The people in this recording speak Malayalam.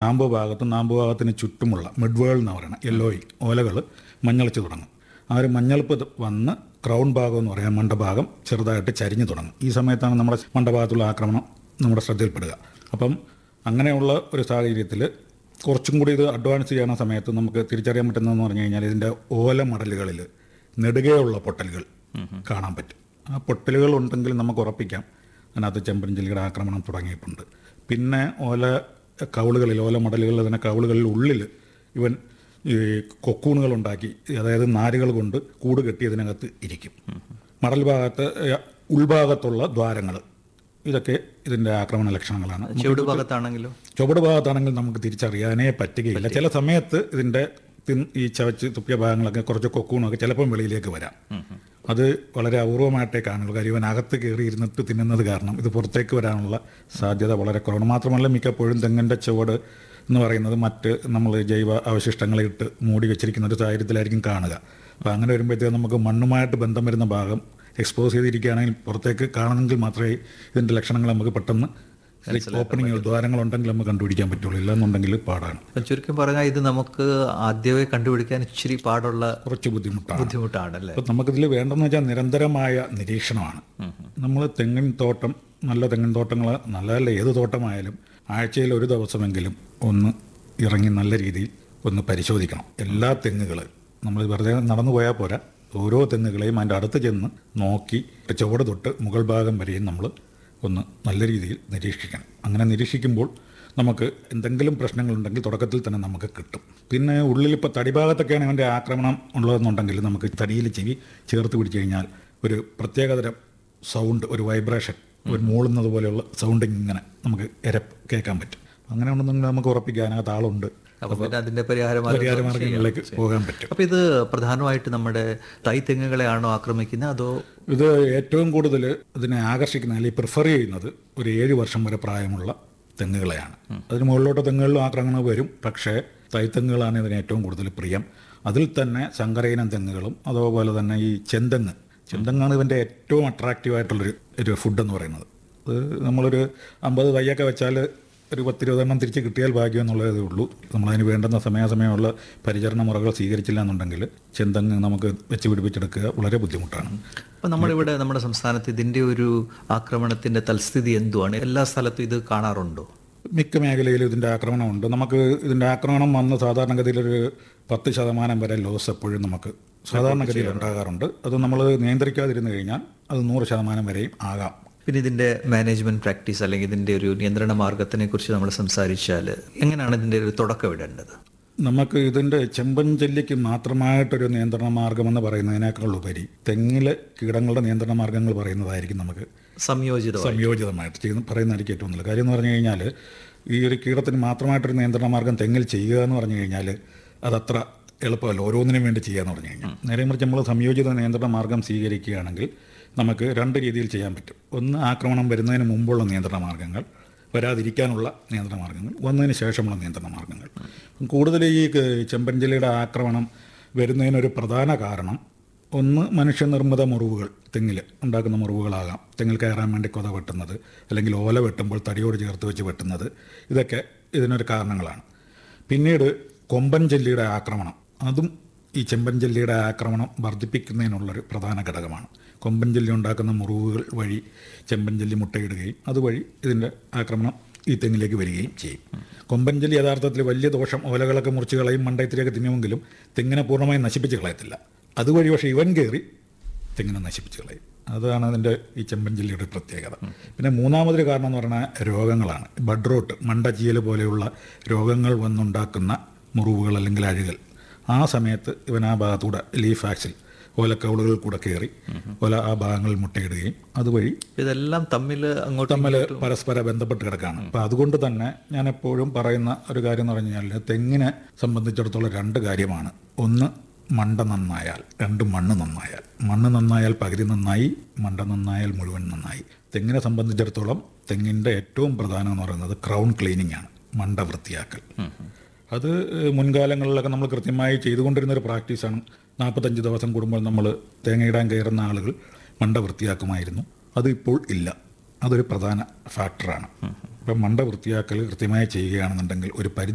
കാമ്പ് ഭാഗത്തും നാമ്പ് ഭാഗത്തിന് ചുറ്റുമുള്ള മിഡ്വേൾ എന്ന് പറയുന്ന യെല്ലോയി ഓലകൾ മഞ്ഞളിച്ച് തുടങ്ങും ആ ഒരു മഞ്ഞളിപ്പ് ഇത് വന്ന് ക്രൗൺ ഭാഗം എന്ന് പറയാൻ മണ്ടഭാഗം ചെറുതായിട്ട് ചരിഞ്ഞു തുടങ്ങും ഈ സമയത്താണ് നമ്മുടെ മണ്ടഭാഗത്തുള്ള ആക്രമണം നമ്മുടെ ശ്രദ്ധയിൽപ്പെടുക അപ്പം അങ്ങനെയുള്ള ഒരു സാഹചര്യത്തിൽ കുറച്ചും കൂടി ഇത് അഡ്വാൻസ് ചെയ്യുന്ന സമയത്ത് നമുക്ക് തിരിച്ചറിയാൻ പറ്റുന്നതെന്ന് പറഞ്ഞു കഴിഞ്ഞാൽ ഇതിൻ്റെ ഓല മടലുകളിൽ നെടുകെയുള്ള പൊട്ടലുകൾ കാണാൻ പറ്റും ആ പൊട്ടലുകൾ ഉണ്ടെങ്കിൽ നമുക്ക് ഉറപ്പിക്കാം അതിനകത്ത് ചെമ്പൻചെല്ലിയുടെ ആക്രമണം തുടങ്ങിയിട്ടുണ്ട് പിന്നെ ഓല കൗളുകളിൽ ഓല മടലുകളിൽ തന്നെ കൗളുകളിൽ ഉള്ളിൽ ഇവൻ ഈ കൊക്കൂണുകൾ ഉണ്ടാക്കി അതായത് നാരുകൾ കൊണ്ട് കൂട് കെട്ടി അതിനകത്ത് ഇരിക്കും മടൽ ഭാഗത്ത് ഏഹ്, ഉൾഭാഗത്തുള്ള ദ്വാരങ്ങൾ ഇതൊക്കെ ഇതിൻ്റെ ആക്രമണ ലക്ഷണങ്ങളാണ് ചുവട് ഭാഗത്താണെങ്കിലോ ചുവട് ഭാഗത്താണെങ്കിൽ നമുക്ക് തിരിച്ചറിയാനേ പറ്റുകയില്ല ചില സമയത്ത് ഇതിൻ്റെ തിൻ ഈ ചവച്ച് തുപ്പിയ ഭാഗങ്ങളൊക്കെ കുറച്ച് കൊക്കൂണൊക്കെ ചിലപ്പം വെളിയിലേക്ക് വരാം അത് വളരെ അപൂർവമായിട്ടേ കാണുള്ളൂ കാര്യം ഇവൻ അകത്ത് കയറി ഇരുന്നിട്ട് തിന്നുന്നത് കാരണം ഇത് പുറത്തേക്ക് വരാനുള്ള സാധ്യത വളരെ കുറവാണ് മാത്രമല്ല മിക്കപ്പോഴും തെങ്ങിൻ്റെ ചുവട് എന്ന് പറയുന്നത് മറ്റ് നമ്മൾ ജൈവ അവശിഷ്ടങ്ങളെ ഇട്ട് മൂടി വെച്ചിരിക്കുന്ന ഒരു സാഹചര്യത്തിലായിരിക്കും കാണുക അപ്പോൾ അങ്ങനെ വരുമ്പോഴത്തേക്ക് നമുക്ക് മണ്ണുമായിട്ട് ബന്ധം വരുന്ന ഭാഗം എക്സ്പോസ് ചെയ്തിരിക്കുകയാണെങ്കിൽ പുറത്തേക്ക് കാണണമെങ്കിൽ മാത്രമേ ഇതിൻ്റെ ലക്ഷണങ്ങൾ നമുക്ക് പെട്ടെന്ന് ഓപ്പണിങ്ങുകൾ ദ്വാരങ്ങളുണ്ടെങ്കിൽ നമുക്ക് കണ്ടുപിടിക്കാൻ പറ്റുള്ളൂ ഇല്ലെന്നുണ്ടെങ്കിൽ പാടാണ് അപ്പം ചുരുക്കം പറഞ്ഞാൽ ഇത് നമുക്ക് ആദ്യമേ കണ്ടുപിടിക്കാൻ ഇച്ചിരി പാടുള്ള കുറച്ച് ബുദ്ധിമുട്ടാണ് ബുദ്ധിമുട്ടാണല്ലേ അപ്പോൾ നമുക്കിതിൽ വേണ്ടെന്ന് വെച്ചാൽ നിരന്തരമായ നിരീക്ഷണമാണ് നമ്മൾ തെങ്ങിൻ തോട്ടം നല്ല തെങ്ങിൻ തോട്ടങ്ങൾ നല്ലതല്ല ഏത് തോട്ടമായാലും ആഴ്ചയിൽ ഒരു ദിവസമെങ്കിലും ഒന്ന് ഇറങ്ങി നല്ല രീതിയിൽ ഒന്ന് പരിശോധിക്കണം എല്ലാ തെങ്ങുകൾ നമ്മൾ വെറുതെ നടന്നു പോയാൽ പോരാ ഓരോ തെങ്ങുകളെയും അതിൻ്റെ അടുത്ത് ചെന്ന് നോക്കി ചുവട് തൊട്ട് മുകൾ ഭാഗം വരെയും നമ്മൾ ഒന്ന് നല്ല രീതിയിൽ നിരീക്ഷിക്കണം അങ്ങനെ നിരീക്ഷിക്കുമ്പോൾ നമുക്ക് എന്തെങ്കിലും പ്രശ്നങ്ങളുണ്ടെങ്കിൽ തുടക്കത്തിൽ തന്നെ നമുക്ക് കിട്ടും പിന്നെ ഉള്ളിൽ ഇപ്പോൾ തടിഭാഗത്തൊക്കെയാണ് ഇവൻ്റെ ആക്രമണം ഉള്ളതെന്നുണ്ടെങ്കിൽ നമുക്ക് തടിയിൽ ചെവി ചേർത്ത് പിടിച്ചു കഴിഞ്ഞാൽ ഒരു പ്രത്യേകതരം സൗണ്ട് ഒരു വൈബ്രേഷൻ ഒരു മൂളുന്നത് പോലെയുള്ള സൗണ്ട് ഇങ്ങനെ നമുക്ക് എര കേൾക്കാൻ പറ്റും അങ്ങനെ ഉണ്ടെന്നുണ്ടെങ്കിൽ നമുക്ക് ഉറപ്പിക്കാം അതിനകത്ത് ആളുണ്ട് അപ്പം പിന്നെ അതിന്റെ പരിഹാര പരിഹാര മാർഗങ്ങളിലേക്ക് പോകാൻ പറ്റും അപ്പം ഇത് പ്രധാനമായിട്ട് നമ്മുടെ തൈ തെങ്ങുകളെയാണോ ആക്രമിക്കുന്നത് അതോ ഇത് ഏറ്റവും കൂടുതൽ ഇതിനെ ആകർഷിക്കുന്ന അല്ലെങ്കിൽ പ്രിഫർ ചെയ്യുന്നത് ഒരു ഏഴ് വർഷം വരെ പ്രായമുള്ള തെങ്ങുകളെയാണ് അതിന് മുകളിലോട്ട് തെങ്ങുകളിലും ആക്രമണം വരും പക്ഷേ തൈത്തെങ്ങുകളാണ് ഇതിന് ഏറ്റവും കൂടുതൽ പ്രിയം അതിൽ തന്നെ ശങ്കരയിനം തെങ്ങുകളും അതുപോലെ തന്നെ ഈ ചെന്തെങ്ങ് ചെന്തെങ്ങാണ് ഇതിൻ്റെ ഏറ്റവും അട്രാക്റ്റീവ് ആയിട്ടുള്ളൊരു ഒരു ഫുഡ് എന്ന് പറയുന്നത് അത് നമ്മളൊരു അമ്പത് തയ്യൊക്കെ വെച്ചാൽ ഒരു പത്തിരുപതെണ്ണം തിരിച്ച് കിട്ടിയാൽ ഭാഗ്യം എന്നുള്ളതേ ഉള്ളൂ നമ്മളതിന് വേണ്ടുന്ന സമയാസമയമുള്ള പരിചരണ മുറകൾ സ്വീകരിച്ചില്ല എന്നുണ്ടെങ്കിൽ ചെന്തെങ്ങ് നമുക്ക് വെച്ച് പിടിപ്പിച്ചെടുക്കുക വളരെ ബുദ്ധിമുട്ടാണ് അപ്പം നമ്മളിവിടെ നമ്മുടെ സംസ്ഥാനത്ത് ഇതിന്റെ ഒരു ആക്രമണത്തിന്റെ തൽസ്ഥിതി എന്തുവാണ് എല്ലാ സ്ഥലത്തും ഇത് കാണാറുണ്ടോ മിക്ക മേഖലയിലും ഇതിൻ്റെ ആക്രമണമുണ്ട് നമുക്ക് ഇതിൻ്റെ ആക്രമണം വന്ന് സാധാരണഗതിയിൽ ഒരു പത്ത് ശതമാനം വരെ ലോസ് എപ്പോഴും നമുക്ക് സാധാരണഗതിയിൽ ഉണ്ടാകാറുണ്ട് അത് നമ്മൾ നിയന്ത്രിക്കാതിരുന്നു കഴിഞ്ഞാൽ അത് നൂറ് ശതമാനം വരെയും ആകാം പിന്നെ ഇതിന്റെ മാനേജ്മെന്റ് പ്രാക്ടീസ് അല്ലെങ്കിൽ ഇതിന്റെ ഒരു നിയന്ത്രണ മാർഗത്തിനെ കുറിച്ച് നമ്മൾ സംസാരിച്ചാൽ എങ്ങനെയാണ് ഇതിന്റെ ഒരു തുടക്കം ഇടേണ്ടത് നമുക്ക് ഇതിൻ്റെ ചെമ്പൻ ചെല്ലിക്ക് മാത്രമായിട്ടൊരു നിയന്ത്രണ മാർഗമെന്ന് പറയുന്നതിനേക്കാൾ ഉപരി തെങ്ങിലെ കീടങ്ങളുടെ നിയന്ത്രണ മാർഗങ്ങൾ പറയുന്നതായിരിക്കും നമുക്ക് സംയോജിതം സംയോജിതമായിട്ട് ചെയ്യുന്ന പറയുന്നതായിരിക്കും ഏറ്റവും നല്ലത് കാര്യം എന്ന് പറഞ്ഞു കഴിഞ്ഞാൽ ഈ ഒരു കീടത്തിന് മാത്രമായിട്ടൊരു നിയന്ത്രണ മാർഗം തെങ്ങിൽ ചെയ്യുക എന്ന് പറഞ്ഞു കഴിഞ്ഞാൽ അതത്ര എളുപ്പമല്ല ഓരോന്നിനും വേണ്ടി ചെയ്യുക എന്ന് പറഞ്ഞു കഴിഞ്ഞാൽ നേരെ മറിച്ച് നമ്മൾ സംയോജിത നിയന്ത്രണ മാർഗം സ്വീകരിക്കുകയാണെങ്കിൽ നമുക്ക് രണ്ട് രീതിയിൽ ചെയ്യാൻ പറ്റും ഒന്ന് ആക്രമണം വരുന്നതിന് മുമ്പുള്ള നിയന്ത്രണ മാർഗങ്ങൾ വരാതിരിക്കാനുള്ള നിയന്ത്രണ മാർഗങ്ങൾ വന്നതിന് ശേഷമുള്ള നിയന്ത്രണ മാർഗങ്ങൾ കൂടുതൽ ഈ ക- ചെമ്പൻചെല്ലിയുടെ ആക്രമണം വരുന്നതിനൊരു പ്രധാന കാരണം ഒന്ന് മനുഷ്യനിർമ്മിത മുറിവുകൾ തെങ്ങിൽ ഉണ്ടാക്കുന്ന മുറിവുകളാകാം തെങ്ങിൽ കയറാൻ വേണ്ടി കൊത വെട്ടുന്നത് അല്ലെങ്കിൽ ഓല വെട്ടുമ്പോൾ തടിയോട് ചേർത്ത് വെച്ച് വെട്ടുന്നത് ഇതൊക്കെ ഇതിനൊരു കാരണങ്ങളാണ് പിന്നീട് കൊമ്പൻ ചെല്ലിയുടെ ആക്രമണം അതും ഈ ചെമ്പൻ ചെല്ലിയുടെ ആക്രമണം വർദ്ധിപ്പിക്കുന്നതിനുള്ളൊരു പ്രധാന ഘടകമാണ് കൊമ്പൻ ചെല്ലി ഉണ്ടാക്കുന്ന മുറിവുകൾ വഴി ചെമ്പൻ ചെല്ലി മുട്ടയിടുകയും അതുവഴി ഇതിൻ്റെ ആക്രമണം ഈ തെങ്ങിലേക്ക് വരികയും ചെയ്യും കൊമ്പൻ ചെല്ലി യഥാർത്ഥത്തിൽ വലിയ ദോഷം ഓലകളൊക്കെ മുറിച്ച് കളയും മണ്ടയത്തിലേക്ക് തിന്നുമെങ്കിലും തെങ്ങിനെ പൂർണ്ണമായും നശിപ്പിച്ച് കളയത്തില്ല അതുവഴി പക്ഷേ ഇവൻ കയറി തെങ്ങിനെ നശിപ്പിച്ച് കളയും അതാണ് അതിൻ്റെ ഈ ചെമ്പൻ ജില്ലയുടെ പ്രത്യേകത പിന്നെ മൂന്നാമതൊരു കാരണം എന്ന് പറഞ്ഞാൽ രോഗങ്ങളാണ് ബഡ് റോട്ട് മണ്ടച്ചീയൽ പോലെയുള്ള രോഗങ്ങൾ വന്നുണ്ടാക്കുന്ന മുറിവുകൾ അല്ലെങ്കിൽ അഴുകൽ ആ സമയത്ത് ഇവൻ ആ ഭാഗത്തൂടെ ലീഫ് ആക്സിൽ ഓലക്കൗളുകളിൽ കൂടെ കയറി ഓല ആ ഭാഗങ്ങളിൽ മുട്ടയിടുകയും അതുവഴി ഇതെല്ലാം തമ്മിൽ അങ്ങോട്ടും തമ്മിൽ പരസ്പര ബന്ധപ്പെട്ട് കിടക്കുകയാണ് അപ്പം അതുകൊണ്ട് തന്നെ ഞാൻ എപ്പോഴും പറയുന്ന ഒരു കാര്യം എന്ന് പറഞ്ഞു കഴിഞ്ഞാൽ തെങ്ങിനെ സംബന്ധിച്ചിടത്തോളം രണ്ട് കാര്യമാണ് ഒന്ന് മണ്ട നന്നായാൽ രണ്ട് മണ്ണ് നന്നായാൽ മണ്ണ് നന്നായാൽ പകുതി നന്നായി മണ്ട നന്നായാൽ മുഴുവൻ നന്നായി തെങ്ങിനെ സംബന്ധിച്ചിടത്തോളം തെങ്ങിൻ്റെ ഏറ്റവും പ്രധാനം എന്ന് പറയുന്നത് ക്രൗൺ ക്ലീനിങ് ആണ് മണ്ട വൃത്തിയാക്കൽ അത് ഏഹ്, മുൻകാലങ്ങളിലൊക്കെ നമ്മൾ കൃത്യമായി ചെയ്തുകൊണ്ടിരുന്ന ഒരു പ്രാക്ടീസാണ് നാൽപ്പത്തഞ്ച് ദിവസം കൂടുമ്പോൾ നമ്മൾ തേങ്ങയിടാൻ കയറുന്ന ആളുകൾ മണ്ട വൃത്തിയാക്കുമായിരുന്നു അത് ഇപ്പോൾ ഇല്ല അതൊരു പ്രധാന ഫാക്ടറാണ് ഇപ്പം മണ്ട വൃത്തിയാക്കൽ കൃത്യമായി ചെയ്യുകയാണെന്നുണ്ടെങ്കിൽ ഒരു പരിധി